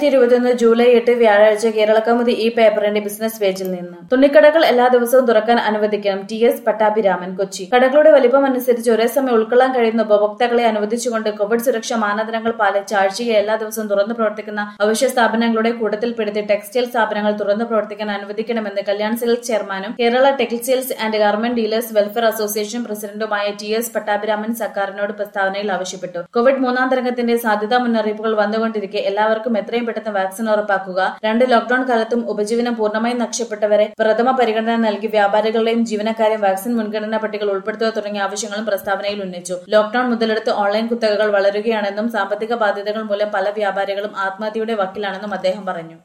ഇരുപത്തിയൊന്ന് ജൂലൈ എട്ട് വ്യാഴാഴ്ച കേരള കൗമുദി ഈ പേപ്പറിന്റെ ബിസിനസ് പേജിൽ നിന്ന് തുണിക്കടകൾ എല്ലാ ദിവസവും തുറക്കാൻ അനുവദിക്കണം ടി എസ് പട്ടാഭിരാമൻ കൊച്ചി കടകളുടെ വലിപ്പം അനുസരിച്ച് ഒരേ സമയം ഉൾക്കൊള്ളാൻ കഴിയുന്ന ഉപഭോക്താക്കളെ അനുവദിച്ചുകൊണ്ട് കോവിഡ് സുരക്ഷാ മാനദണ്ഡങ്ങൾ പാലിച്ച് ആഴ്ചയിൽ എല്ലാ ദിവസവും തുറന്നു പ്രവർത്തിക്കുന്ന അവശ്യ സ്ഥാപനങ്ങളുടെ കൂട്ടത്തിൽപ്പെടുത്തി ടെക്സ്റ്റൈൽ സ്ഥാപനങ്ങൾ തുറന്നു പ്രവർത്തിക്കാൻ അനുവദിക്കണമെന്ന് കല്യാൺ സിൽക്ക് ചെയർമാനും Kerala textiles and garment dealers welfare association പ്രസിഡന്റുമായ ടി എസ് പട്ടാഭിരാമൻ സർക്കാരിനോട് പ്രസ്താവനയിൽ ആവശ്യപ്പെട്ടു കോവിഡ് മൂന്നാം തരംഗത്തിന്റെ സാധ്യതാ മുന്നറിയിപ്പുകൾ വന്നുകൊണ്ടിരിക്കെ എല്ലാവർക്കും എത്രയും പെട്ടെന്ന് വാക്സിൻ ഉറപ്പാക്കുക രണ്ട് ലോക്ഡൌൺ കാലത്തും ഉപജീവനം പൂർണ്ണമായും നഷ്ടപ്പെട്ടവരെ പ്രഥമ പരിഗണന നൽകി വ്യാപാരികളുടെയും ജീവനക്കാരെയും വാക്സിൻ മുൻഗണനാ പട്ടികയിൽ ഉൾപ്പെടുത്തുക തുടങ്ങിയ ആവശ്യങ്ങളും പ്രസ്താവനയിൽ ഉന്നയിച്ചു ലോക്ഡൌൺ മുതലെടുത്ത് ഓൺലൈൻ കുത്തകകൾ വളരുകയാണെന്നും സാമ്പത്തിക ബാധ്യതകൾ മൂലം പല വ്യാപാരികളും ആത്മഹത്യയുടെ വക്കിലാണെന്നും അദ്ദേഹം പറഞ്ഞു